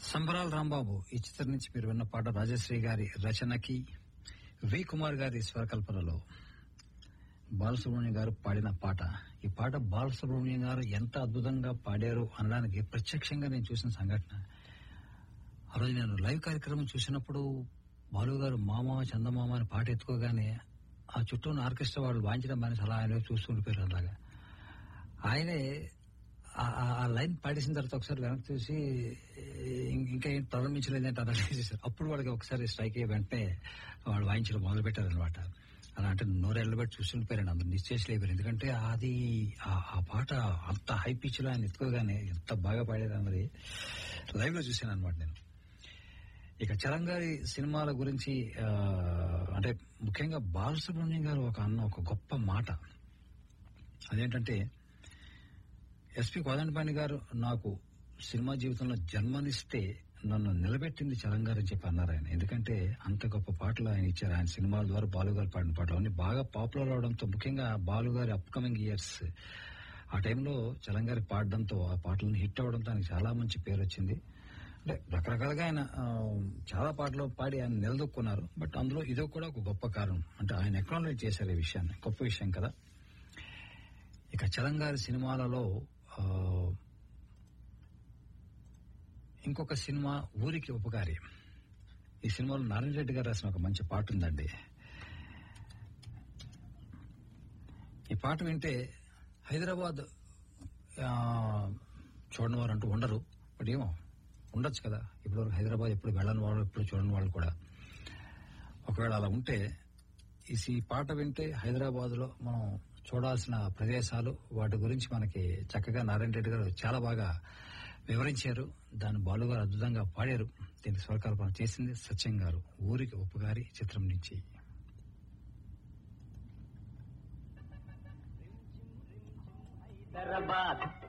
సంబరాల రాంబాబు ఈ చిత్రం నుంచి మీరు విన్న పాట రాజశ్రీ గారి రచనకి వి కుమార్ గారి స్వరకల్పనలో బాలసుబ్రహ్మణ్యం గారు పాడిన పాట ఈ పాట బాలసుబ్రహ్మణ్యం గారు ఎంత అద్భుతంగా పాడారు అనడానికి ప్రత్యక్షంగా నేను చూసిన సంఘటన ఆ రోజు నేను లైవ్ కార్యక్రమం చూసినప్పుడు బాలు గారు మామ చందమామ అని పాట ఎత్తుకోగానే ఆ చుట్టూ ఉన్న ఆర్కెస్ట్రా వాళ్ళు వాయించడం మానేసి అలా ఆయన వైపు చూస్తుండిపోయారు అలాగా ఆయనే ఆ- ఆ- ఆ లైన్ పాడేసిన తర్వాత ఒకసారి వెనక్కి చూసి ఇం- ఇంకా ఏం ప్రారంభించలేదు అంటే అనలైజ్ చేశారు అప్పుడు వాళ్ళకి ఒకసారి స్ట్రైక్ అయ్యి వెంటనే వాళ్ళు వాయించడం మొదలు పెట్టారనమాట అలా అంటే నోరెళ్ళు పెట్టి చూస్తుండిపోయారండి అందరు నిశ్చేసలేపారు ఎందుకంటే అది ఆ- ఆ పాట అంత హై పిచ్ లో ఆయన ఎత్తుకోగానే ఎంత బాగా పాడారు అన్నది లైవ్ లో చూశాను అనమాట నేను ఇక చరణ్ గారి సినిమాల గురించి ఆ, అంటే ముఖ్యంగా బాలసుబ్రహ్మణ్యం గారు ఒక అన్న ఒక గొప్ప మాట అదేంటంటే ఎస్పి కోదండపాణి గారు నాకు సినిమా జీవితంలో జన్మనిస్తే నన్ను నిలబెట్టింది చరణ్ గారు అని చెప్పి అన్నారు ఆయన ఎందుకంటే అంత గొప్ప పాటలు ఆయన ఇచ్చారు ఆయన సినిమాల ద్వారా బాలు గారు పాడిన పాటలు అన్ని బాగా పాపులర్ అవడంతో ముఖ్యంగా బాలు గారి అప్కమింగ్ ఇయర్స్ ఆ టైంలో చరణ్ గారికి పాడడంతో ఆ పాటలను హిట్ అవడంతో ఆయనకు చాలా మంచి పేరు వచ్చింది అంటే రకరకాలుగా ఆయన ఆ, చాలా పాటలు పాడి ఆయన నిలదొక్కున్నారు బట్ అందులో ఇదో కూడా ఒక గొప్ప కారణం అంటే ఆయన ఎక్నాలజీ చేశారు ఈ విషయాన్ని గొప్ప విషయం కదా ఇక చరణ్ గారి సినిమాలలో ఆ, ఇంకొక సినిమా ఊరికి ఉపకారి ఈ సినిమాలో నారాయణ రెడ్డి గారు రాసిన ఒక మంచి పాట ఉందండి ఈ పాట వింటే హైదరాబాద్ ఆ, చూడని వారు అంటూ ఉండరు బట్ ఏమో ఉండొచ్చు కదా ఇప్పుడు హైదరాబాద్ ఎప్పుడు వెళ్ళని వాళ్ళు ఎప్పుడు చూడని వాళ్ళు కూడా ఒకవేళ అలా ఉంటే ఈ ఈ పాట వింటే హైదరాబాద్ లో మనం చూడాల్సిన ప్రదేశాలు వాటి గురించి మనకి చక్కగా నారాయణ రెడ్డి గారు చాలా బాగా వివరించారు దాన్ని బాలు గారు అద్భుతంగా పాడారు దీనికి స్వరకల్పన చేసింది సత్యం గారు ఊరికి ఉపకారి చిత్రం నుంచి హైదరాబాద్